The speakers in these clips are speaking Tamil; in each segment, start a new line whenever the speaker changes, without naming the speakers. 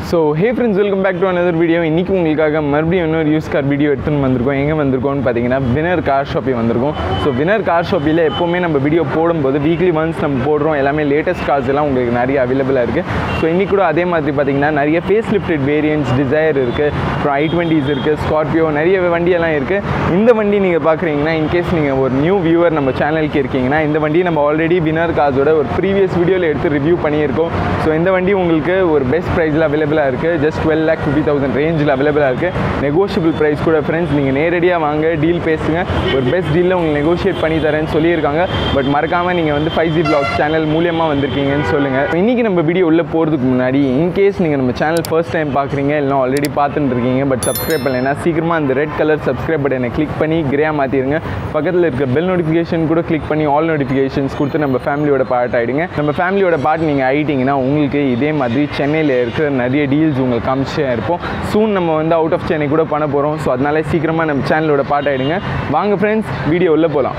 So hey friends welcome back to another video இன்றைக்கி உங்களுக்காக மறுபடியும் இன்னொரு யூஸ் கார் வீடியோ எடுத்துன்னு வந்திருக்கோம் எங்கே வந்திருக்கோம்னு பார்த்தீங்கன்னா வினர் கார் ஷாப்பி வந்திருக்கோம் ஸோ வினர் கார் ஷாப்பியில் எப்போவுமே நம்ம வீடியோ போடும்போது வீக்லி ஒன்ஸ் நம்ம போடுறோம் எல்லாமே லேட்டஸ்ட் கார்ஸ் எல்லாம் உங்களுக்கு நிறைய அவைலபிளாக இருக்குது ஸோ இன்றைக்கி கூட அதே மாதிரி பார்த்தீங்கன்னா நிறைய ஃபேஸ் லிஃப்டட் வேரியன்ட்ஸ் டிசைர் இருக்குது அப்புறம் ஐ டுவெண்ட்டிஸ் இருக்குது ஸ்கார்பியோ நிறைய வண்டியெல்லாம் இருக்குது இந்த வண்டி நீங்கள் பார்க்குறீங்கன்னா இன்கேஸ் நீங்கள் ஒரு நியூ வியூவர் நம்ம சேனலுக்கு இருக்கீங்கன்னா இந்த வண்டி நம்ம ஆல்ரெடி வினர் கார்ஸோட ஒரு ப்ரீவியஸ் வீடியோவில் எடுத்து ரிவ்யூ பண்ணியிருக்கோம் ஸோ இந்த வண்டி உங்களுக்கு ஒரு பெஸ்ட் ப்ரைஸில் அவைலபிளாக இருக்குது just twelve lakh fifty thousand ரேஞ்சில் அவைலபிளாக இருக்குது நெகோஷியபிள் ப்ரைஸ் கூட ஃப்ரெண்ட்ஸ் நீங்கள் நேரடியாக வாங்க டீல் பேசுங்க ஒரு பெஸ்ட் டீலில் உங்களுக்கு நெகோஷியேட் பண்ணி தரேன்னு சொல்லியிருக்காங்க பட் மறக்காமல் நீங்கள் வந்து ஃபைவ் ஜி பிளாக் சேனல் மூலியமாக வந்திருக்கீங்கன்னு சொல்லுங்கள் இன்றைக்கி நம்ம வீடியோ உள்ளே போகிறதுக்கு முன்னாடி இன்கேஸ் நீங்கள் நம்ம சேனல் ஃபர்ஸ்ட் டைம் பார்க்குறீங்க இல்லைனா ஆல்ரெடி பார்த்துட்டு இருக்கீங்க பட் சப்ஸ்கிரைப் பண்ணலைன்னா சீக்கிரமாக அந்த ரெட் கலர் சப்ஸ்கிரைப் பட்டனை கிளிக் பண்ணி கிரேயாக மாற்றிடுங்க பக்கத்தில் இருக்க பெல் நோட்டிஃபிகேஷன் கூட கிளிக் பண்ணி ஆல் நோட்டிஃபிகேஷன்ஸ் கொடுத்து நம்ம ஃபேமிலியோட பார்ட் ஆகிடுங்க நம்ம ஃபேமிலியோட பார்ட் நீங்கள் ஆகிட்டீங்கன்னா உங்களுக்கு இதே மாதிரி சென்னையில் இருக்கிற நிறைய டீல்ஸ் உங்களுக்கு காமிச்சே இருப்போம் சூன் நம்ம வந்து அவுட் ஆஃப் சென்னை கூட பண்ண போகிறோம் ஸோ அதனால சீக்கிரமாக நம்ம சேனலோட பார்ட் ஆகிடுங்க வாங்க ஃப்ரெண்ட்ஸ் வீடியோ உள்ளே போகலாம்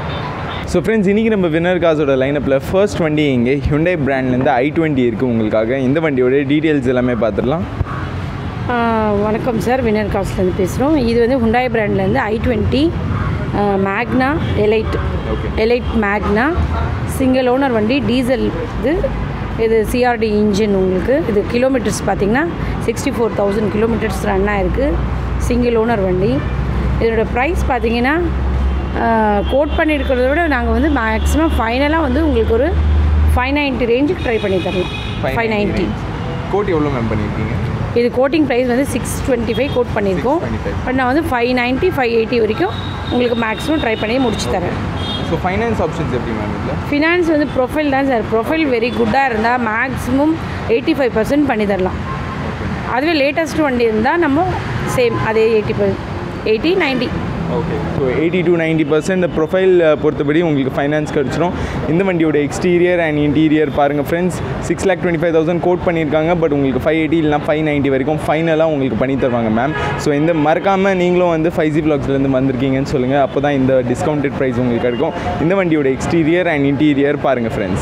ஸோ ஃப்ரெண்ட்ஸ் இன்றைக்கி நம்ம வின்னர் காசோட லைனப்பில் ஃபர்ஸ்ட் வண்டி இங்கே ஹுண்டை பிராண்ட்லேருந்து ஐ டுவெண்ட்டி இருக்குது உங்களுக்காக இந்த வண்டியோட டீட்டெயில்ஸ் எல்லாமே பார்த்துடலாம்
ஆ, வணக்கம் சார் வினர் காஸ்ட்லேருந்து பேசுகிறோம் இது வந்து ஹுண்டாய் பிராண்ட்லேருந்து I twenty Magna Elite
Okay.
Elite Magna single owner வண்டி டீசல் இது இது சிஆர்டி இன்ஜின் உங்களுக்கு இது கிலோமீட்டர்ஸ் பார்த்தீங்கன்னா sixty four thousand kilometres run ஆயிருக்கு சிங்கிள் ஓனர் வண்டி இதோட ப்ரைஸ் பார்த்தீங்கன்னா கோட் பண்ணியிருக்கிறத விட நாங்கள் வந்து மேக்ஸிமம் ஃபைனலாக வந்து உங்களுக்கு ஒரு ஃபைவ் நைன்ட்டி ரேஞ்சுக்கு ட்ரை பண்ணி தரலாம் ஃபைவ் நைன்ட்டி
கோட் எவ்வளோ மேம் பண்ணியிருக்கீங்க
இது கோட்டிங் ப்ரைஸ் வந்து சிக்ஸ் டுவெண்ட்டி ஃபைவ் கோட் பண்ணியிருக்கோம்
625.
பட் நான் வந்து ஃபைவ் நைன்ட்டி ஃபைவ் எயிட்டி வரைக்கும் உங்களுக்கு மேக்ஸிமம் ட்ரை பண்ணி முடிச்சு தரேன்
ஸோ ஃபைனான்ஸ் ஆப்ஷன்ஸ் எப்படி மேம் இதில்
ஃபினான்ஸ் வந்து ப்ரொஃபைல் தான் சார் ப்ரொஃபைல் வெரி குட்டாக இருந்தால் மேக்ஸிமம் எயிட்டி ஃபைவ் பர்சன்ட் பண்ணி தரலாம் அதுவே லேட்டஸ்ட் வண்டி இருந்தால் நம்ம சேம் அதே eighty per eighty ninety
okay so eighty to ninety percent இந்த ப்ரொஃபைல் பொறுத்தபடி உங்களுக்கு ஃபைனான்ஸ் கிடச்சிரும் இந்த வண்டியோட எக்ஸ்டீரியர் அண்ட் இன்டீரியர் பாருங்கள் friends six lakh twenty five thousand quote பண்ணியிருக்காங்க பட் உங்களுக்கு ஃபைவ் எயிட்டி இல்லைனா ஃபைவ் நைன்ட்டி வரைக்கும் ஃபைனலாக உங்களுக்கு பண்ணி தருவாங்க மேம் ஸோ இந்த மறக்காமல் நீங்களும் வந்து ஃபைவ் ஜி பிளாக்ஸ்லேருந்து வந்திருக்கீங்கன்னு சொல்லுங்கள் அப்போ தான் இந்த டிஸ்கவுண்டட் ப்ரைஸ் உங்களுக்கு கிடைக்கும் இந்த வண்டியோட எக்ஸ்டீரியர் அண்ட் இன்டீரியர் பாருங்கள் ஃப்ரெண்ட்ஸ்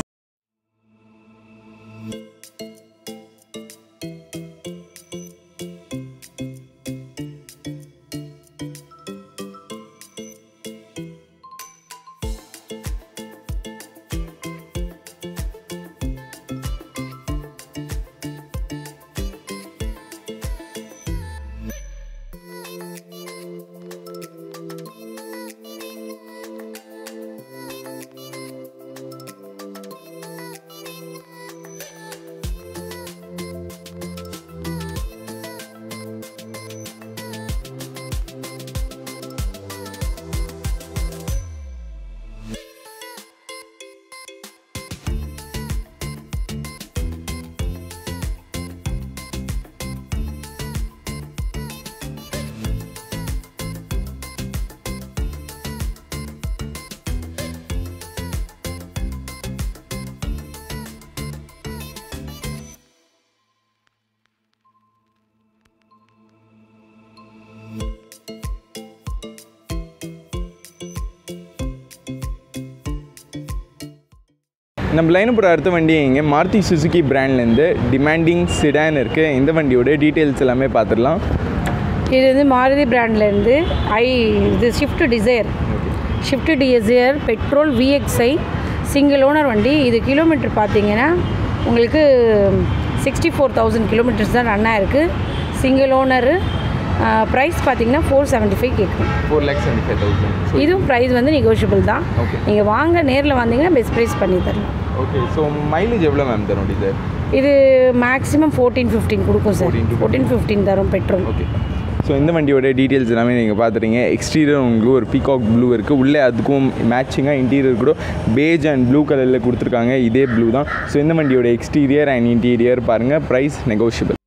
நம்ம லைனப்போட அடுத்த வண்டி இங்கே மாருதி சுசுகி பிராண்ட்லேருந்து டிமாண்டிங் சிடான் இருக்குது இந்த வண்டியோட டீட்டெயில்ஸ் எல்லாமே பார்த்துடலாம்
இது வந்து மாருதி பிராண்ட்லேருந்து ஐ இது Swift Dzire Swift Dzire petrol VXI single owner வண்டி இது கிலோமீட்டர் பார்த்தீங்கன்னா உங்களுக்கு சிக்ஸ்டி ஃபோர் தௌசண்ட் கிலோமீட்டர்ஸ் தான் ரன் ஆயிருக்கு சிங்கிள் ஓனரு ப்ரைஸ் பார்த்தீங்கன்னா ஃபோர் செவன்ட்டி ஃபைவ் கேட்கும்
four lakh seventy five thousand
இதுவும் ப்ரைஸ் வந்து நெகோஷியபிள் தான்
Okay.
நீங்கள் வாங்க நேரில் வந்தீங்கன்னா பெஸ்ட் ப்ரைஸ் பண்ணி தரலாம்
ஓகே ஸோ மைலேஜ் எவ்வளோ மேம் தரும் இது
இது மேக்ஸிமம் ஃபோர்டீன் ஃபிஃப்டீன் கொடுக்கும் சார்
14 to
ஃபோர்டீன் ஃபிஃப்டீன் தரும் பெட்ரோல்
ஓகே ஸோ இந்த வண்டியோட டீட்டெயில்ஸ் எல்லாமே நீங்கள் பார்த்துறீங்க எக்ஸ்டீரியர் உங்களுக்கு ஒரு பீகாக் ப்ளூ இருக்குது உள்ளே அதுக்கும் மேட்சிங்காக இன்டீரியர் கூட பேஜ் அண்ட் ப்ளூ கலரில் கொடுத்துருக்காங்க இதே ப்ளூ தான் ஸோ இந்த வண்டியோட எக்ஸ்டீரியர் அண்ட் இன்டீரியர் பாருங்கள் ப்ரைஸ் நெகோஷியபிள்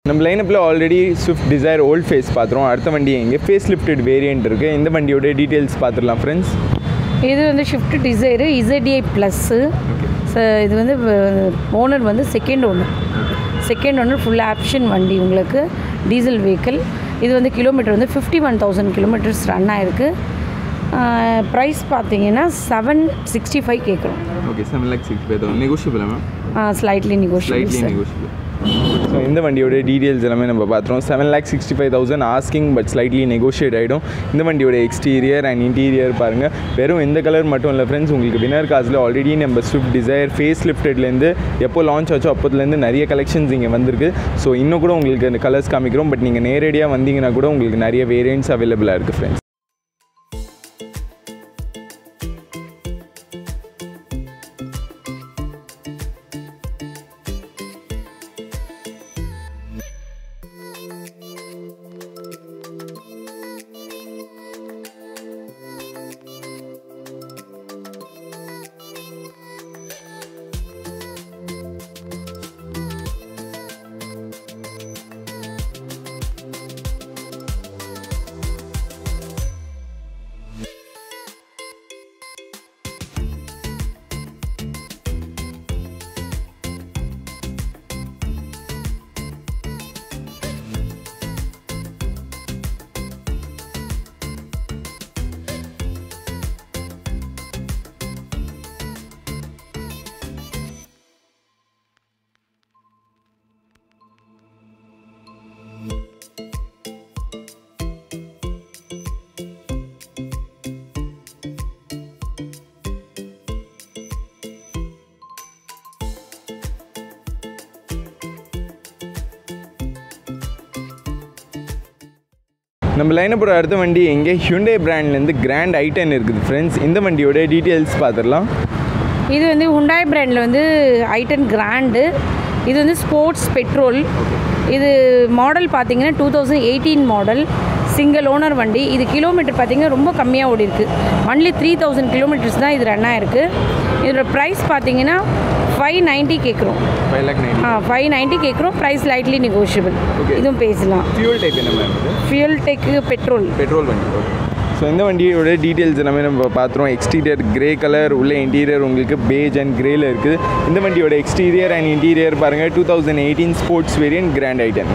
நம்ம லைனப்பில் already Swift Dzire old face பார்த்துருவோம் அடுத்த வண்டி எங்கே ஃபேஸ் லிஃப்டட் வேரியன்ட் இருக்குது இந்த வண்டியோட டீட்டெயில்ஸ் பார்த்துடலாம் ஃப்ரெண்ட்ஸ்
இது வந்து ஷிஃப்ட் டிசைரு இசடிஐ ப்ளஸ்ஸு இது வந்து ஓனர் வந்து second owner second owner full option வண்டி உங்களுக்கு டீசல் வெஹிக்கிள் இது வந்து கிலோமீட்டர் வந்து fifty one thousand kilometres run ஆயிருக்கு ப்ரைஸ் பார்த்தீங்கன்னா செவன் சிக்ஸ்டி ஃபைவ் கேட்குறோம்
okay seven lakh six five thousand negotiable ma'am
slightly negotiable
slightly
sir
negotiable so இந்த வண்டியோட டீட்டெயில்ஸ் எல்லாமே நம்ம பார்த்துருவோம் seven lakh sixty five thousand asking but slightly negotiate ஆகிடும் இந்த வண்டியோட எக்ஸ்டீரியர் அண்ட் இன்டீரியர் பாருங்கள் வெறும் இந்த கலர் மட்டும் இல்லை ஃப்ரெண்ட்ஸ் உங்களுக்கு வினர் காசில் ஆல்ரெடி நம்ம ஸ்விஃப்ட் டிசைர் ஃபேஸ் லிஃப்டட்லேருந்து எப்போ லான்ச் ஆச்சோ அப்போதுலேருந்து நிறைய கலெக்ஷன்ஸ் இங்கே வந்திருக்கு ஸோ இன்னும் கூட உங்களுக்கு அந்த கலர்ஸ் காமிக்கிறோம் பட் நீங்கள் நேரடியாக வந்தீங்கன்னா கூட உங்களுக்கு நிறைய வேரியன்ட்ஸ் அவைலபிளாக இருக்குது ஃப்ரெண்ட்ஸ் நம்ம லைனப்போட அடுத்த வண்டி எங்கே ஹியூண்டே பிராண்ட்லேருந்து கிராண்ட் ஐட்டன் இருக்குது ஃப்ரெண்ட்ஸ் இந்த வண்டியோட டீட்டெயில்ஸ் பார்த்துடலாம்
இது வந்து ஹுண்டாய் பிராண்டில் வந்து ஐட்டன் கிராண்டு இது வந்து ஸ்போர்ட்ஸ் பெட்ரோல் இது மாடல் பார்த்தீங்கன்னா two thousand eighteen model single owner வண்டி இது கிலோமீட்டர் பார்த்தீங்கன்னா ரொம்ப கம்மியாக ஓடி இருக்கு ஒன்லி த்ரீ தௌசண்ட் கிலோமீட்டர்ஸ் தான் இது ரன் ஆயிருக்கு இதோட ப்ரைஸ் பார்த்தீங்கன்னா ஃபைவ் நைன்ட்டி கேட்குறோம்
ஃபைவ் லேக் நைன்
ஆ ஃபைவ் நைன்ட்டி கேட்குறோம் ப்ரைஸ் லைட்லி நெகோஷியபிள்
Okay.
இதுவும் பேசலாம்
ஃபியூல் டைப் என்ன மேம் இது
ஃபியூல் டெக்கு பெட்ரோல்
பெட்ரோல் வண்டி ஸோ இந்த வண்டியோட டீட்டெயில்ஸ் எல்லாமே நம்ம பார்த்துருவோம் எக்ஸ்டீரியர் கிரே கலர் உள்ள இன்டீரியர் உங்களுக்கு பேஜ் அண்ட் கிரேல இருக்குது இந்த வண்டியோட எக்ஸ்டீரியர் அண்ட் இன்டீரியர் பாருங்கள் two thousand eighteen sports variant grand I ten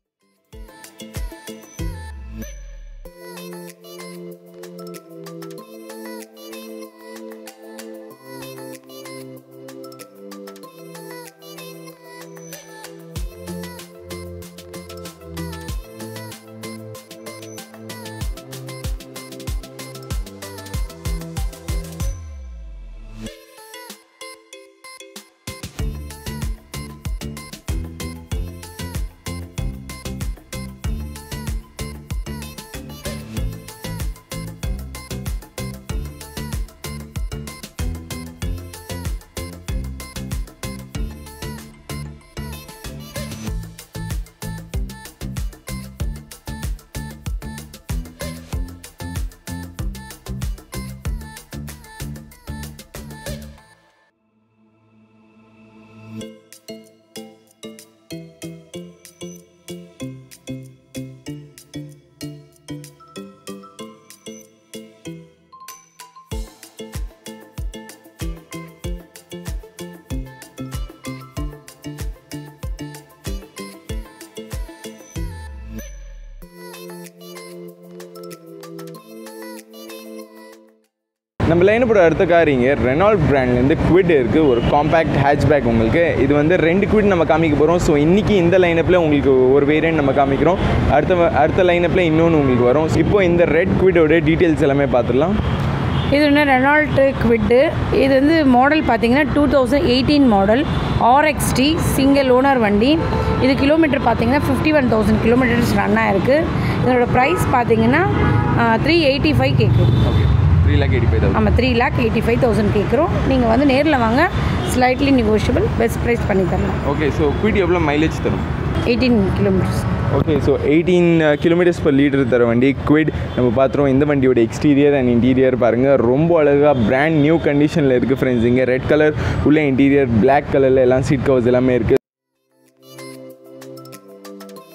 நம்ம லைனப்போட அடுத்த கார் இங்கே ரெனால்ட் பிராண்ட்லேருந்து குவிட் இருக்குது ஒரு காம்பேக்ட் ஹேட்ச்பேக் உங்களுக்கு இது வந்து ரெண்டு குவிட் நம்ம காமிக்க போகிறோம் ஸோ இன்றைக்கி இந்த லைனப்பில் உங்களுக்கு ஒரு வேரியன்ட் நம்ம காமிக்கிறோம் அடுத்த வ- அடுத்த லைனப்பில் இன்னொன்று உங்களுக்கு வரும் இப்போ இந்த ரெட் குவிடோட டீட்டெயில்ஸ் எல்லாமே பார்த்துடலாம்
இது வந்து ரெனால்ட்டு குவிட்டு இது வந்து மாடல் பார்த்தீங்கன்னா two thousand eighteen model RXT single owner வண்டி இது கிலோமீட்டர் பார்த்தீங்கன்னா fifty one thousand kilometres run ஆயிருக்கு இதோட ப்ரைஸ் பார்த்தீங்கன்னா த்ரீ எயிட்டி ஃபைவ் கேட்குறோம்
okay three lakh eighty five thousand
ஆமாம் three lakh eighty five thousand கேட்குறோம் நீங்கள் வந்து நேரில் வாங்க ஸ்லைட்லி நெகோஷியபிள் பெஸ்ட் ப்ரைஸ் பண்ணி தரலாம்
ஓகே ஸோ குவிட் எவ்வளோ மைலேஜ் தரும்
eighteen kilometres
okay so eighteen kilometres per litre தர வண்டி குவிட் நம்ம பார்த்துருவோம் இந்த வண்டியோட எக்ஸ்டீரியர் அண்ட் இன்டீரியர் பாருங்கள் ரொம்ப அழகாக பிராண்ட் நியூ கண்டிஷனில் இருக்குது ஃப்ரெண்ட்ஸ் இங்கே ரெட் கலர் உள்ள இன்டீரியர் Black கலரில் எல்லாம் சீட் கவர்ஸ் எல்லாமே இருக்குது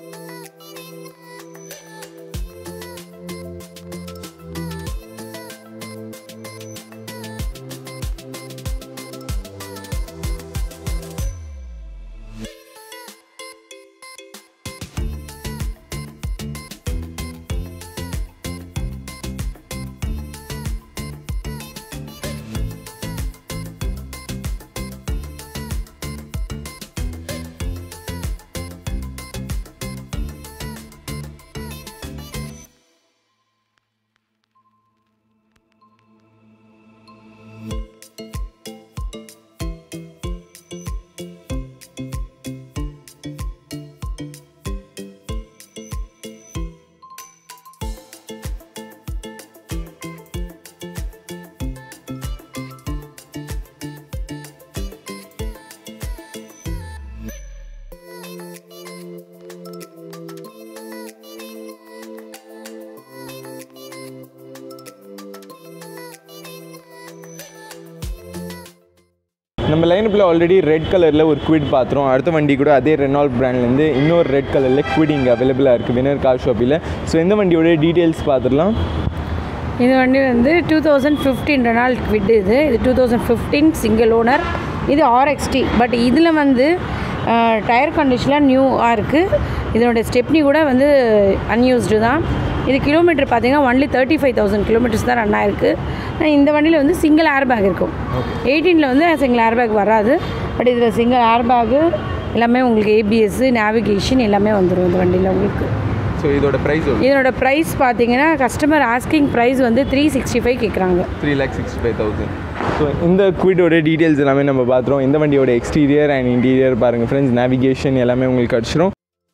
நம்ம லைனப்பில் ஆல்ரெடி ரெட் கலரில் ஒரு குவிட் பார்த்துறோம் அடுத்த வண்டி கூட அதே ரெனால்ட் பிராண்ட்லேருந்து இன்னொரு ரெட் கலரில் குவிட் இங்கே அவைலபிளாக இருக்குது வினர் கார் ஷாப்பில் ஸோ இந்த வண்டியோட டீட்டெயில்ஸ் பார்த்துடலாம்
இது வண்டி வந்து two thousand fifteen Renault Kwid இது இது two thousand fifteen single owner இது ஆர்எக்ஸ்டி பட் இதில் வந்து டயர் கண்டிஷன்லாம் நியூவாக இருக்குது இதனோட ஸ்டெப்னி கூட வந்து அன்யூஸ்டு தான் இது கிலோமீட்டர் பார்த்தீங்கன்னா only thirty five thousand kilometres தான் ரன் ஆயிருக்கு ஆனால் இந்த வண்டியில் வந்து சிங்கிள் ஏர் பேக் இருக்கும் எயிட்டீனில் வந்து சிங்கிள் ஏர் பேக் வராது பட் இதில் சிங்கிள் ஏர் பேக்கு எல்லாமே உங்களுக்கு ஏபிஎஸ் நேவிகேஷன் எல்லாமே வந்துடும் இந்த வண்டியில் உங்களுக்கு
ஸோ இதோட ப்ரைஸ்
இதனோட ப்ரைஸ் பார்த்தீங்கன்னா கஸ்டமர் ஆஸ்கிங் ப்ரைஸ் வந்து த்ரீ சிக்ஸ்டி ஃபைவ் கேட்குறாங்க
three lakh sixty five thousand so இந்த குவிட்டோட டீட்டெயில்ஸ் எல்லாமே நம்ம பார்த்துருவோம் இந்த வண்டியோட எக்ஸ்டீரியர் அண்ட் இன்டீரியர் பாருங்கள் ஃப்ரெண்ட்ஸ் நேவிகேஷன் எல்லாமே உங்களுக்கு கிடச்சிரும்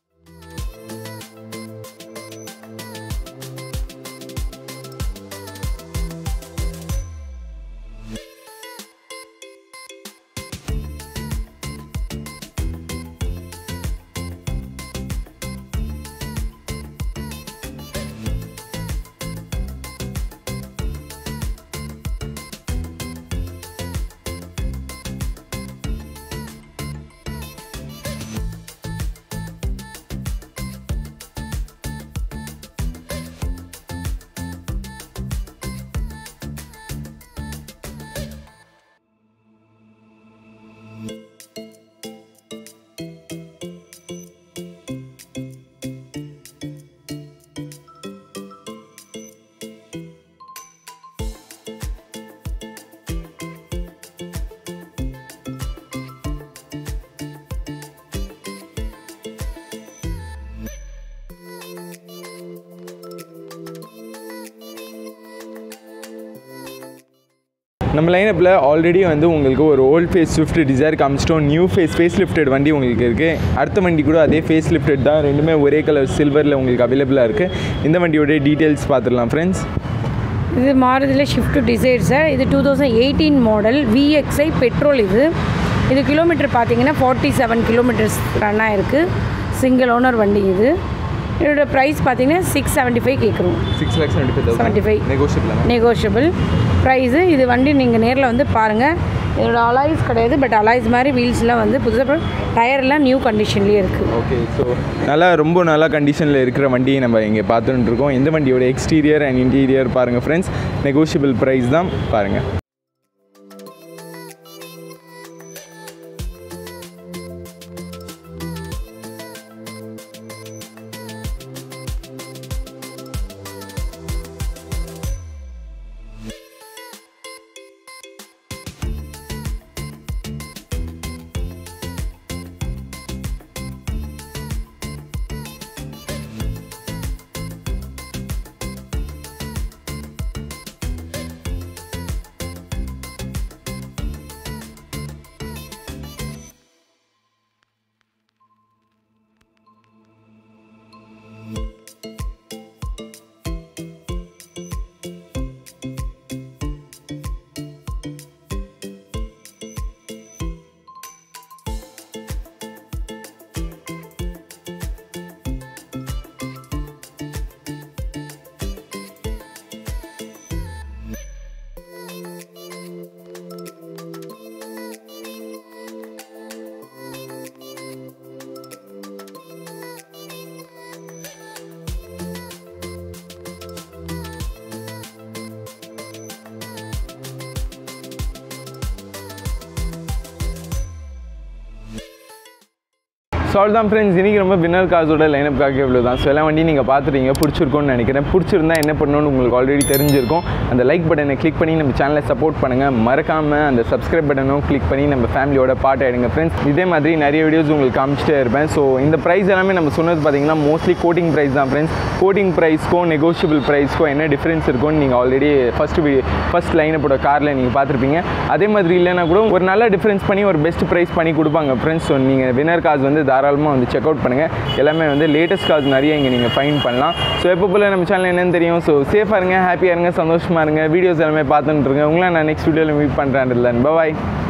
நம்ம லைனப்பில் ஆல்ரெடி வந்து உங்களுக்கு ஒரு ஓல்ட் ஃபேஸ் ஸ்விஃப்ட் டிசைர் காமிச்சிட்டோம் நியூ ஃபேஸ் ஃபேஸ் லிஃப்டட் வண்டி உங்களுக்கு இருக்குது அடுத்த வண்டி கூட அதே ஃபேஸ் லிஃப்டட் தான் ரெண்டுமே ஒரே கலர் சில்வரில் உங்களுக்கு அவைலபிளாக இருக்குது இந்த வண்டியோட டீட்டெயில்ஸ் பார்த்துடலாம் ஃப்ரெண்ட்ஸ்
இது மாறுதில் ஷிஃப்ட் டிசைர் சார் இது two thousand eighteen model VXI petrol இது இது கிலோமீட்டர் பார்த்தீங்கன்னா ஃபார்ட்டி செவன் கிலோமீட்டர்ஸ் ரன் ஆயிருக்கு சிங்கிள் ஓனர் வண்டி இது இதோட ப்ரைஸ் பார்த்தீங்கன்னா சிக்ஸ் செவன்ட்டி ஃபைவ் கேட்குறோம்
six lakhs twenty five
75.
Negotiable
negotiable price இது வண்டி நீங்கள் நேரில் வந்து பாருங்கள் இதோட அலாய்ஸ் கிடையாது பட் அலாய்ஸ் மாதிரி வீல்ஸ்லாம் வந்து புதுசாக டயர்லாம் நியூ கண்டிஷன்லேயே இருக்குது
ஓகே ஸோ நல்லா ரொம்ப நல்ல கண்டிஷனில் இருக்கிற வண்டியை நம்ம இங்கே பார்த்துட்டு இருக்கோம் இந்த வண்டியோட எக்ஸ்டீரியர் அண்ட் இன்டீரியர் பாருங்கள் ஃப்ரெண்ட்ஸ் நெகோஷியபிள் ப்ரைஸ் தான் பாருங்கள் ஸோ தான் ஃப்ரெண்ட்ஸ் இன்றைக்கி ரொம்ப வின்னர் கார்ஸோட லைனப்காக இவ்வளோ தான் ஸோ எல்லாம் வண்டி நீங்கள் பார்த்துட்டீங்க பிடிச்சிருக்கோன்னு நினைக்கிறேன் பிடிச்சிருந்தா என்ன பண்ணணும்னு உங்களுக்கு ஆல்ரெடி தெரிஞ்சிருக்கும் அந்த லைக் பட்டனை கிளிக் பண்ணி நம்ம சேனலை சப்போர்ட் பண்ணுங்கள் மறக்காமல் அந்த சப்ஸ்கிரைப் பட்டனும் கிளிக் பண்ணி நம்ம ஃபேமிலியோட பாட்டு ஆகிடுங்க ஃப்ரெண்ட்ஸ் இதே மாதிரி நிறைய வீடியோஸ் உங்களுக்கு காமிச்சிட்டே இருப்பேன் ஸோ இந்த ப்ரைஸ் எல்லாமே நம்ம சொன்னது பார்த்தீங்கன்னா மோஸ்ட்லி கோட்டிங் ப்ரைஸ் தான் ஃப்ரெண்ட்ஸ் கோட்டிங் ப்ரைஸ்க்கும் நெகோஷியபிள் ப்ரைஸ்க்கும் என்ன டிஃப்ரென்ஸ் இருக்கும்னு நீங்கள் ஆல்ரெடி ஃபஸ்ட்டு ஃபஸ்ட் லைனப்போட காரில் நீங்கள் பார்த்துருப்பீங்க அதே மாதிரி இல்லைன்னா கூட ஒரு நல்ல டிஃப்ரென்ஸ் பண்ணி ஒரு பெஸ்ட் ப்ரைஸ் பண்ணி கொடுப்பாங்க ஃப்ரெண்ட்ஸ் ஸோ நீங்கள் வினர் கார்ஸ் வந்து தாராளமாக வந்து செக் அவுட் பண்ணுங்கள் எல்லாமே வந்து லேட்டஸ்ட் கார்ஸ் நிறைய இங்கே நீங்கள் ஃபைன் பண்ணலாம் ஸோ எப்போ போல் நம்ம சேனல் என்னன்னு தெரியும் ஸோ சேஃபாக இருங்க ஹாப்பியாக இருங்க சந்தோஷமாக இருங்க வீடியோஸ் எல்லாமே பார்த்துட்டு இருங்க உங்களை நான் நெக்ஸ்ட் வீடியோவில் மீட் பண்ணுறேன் பாய்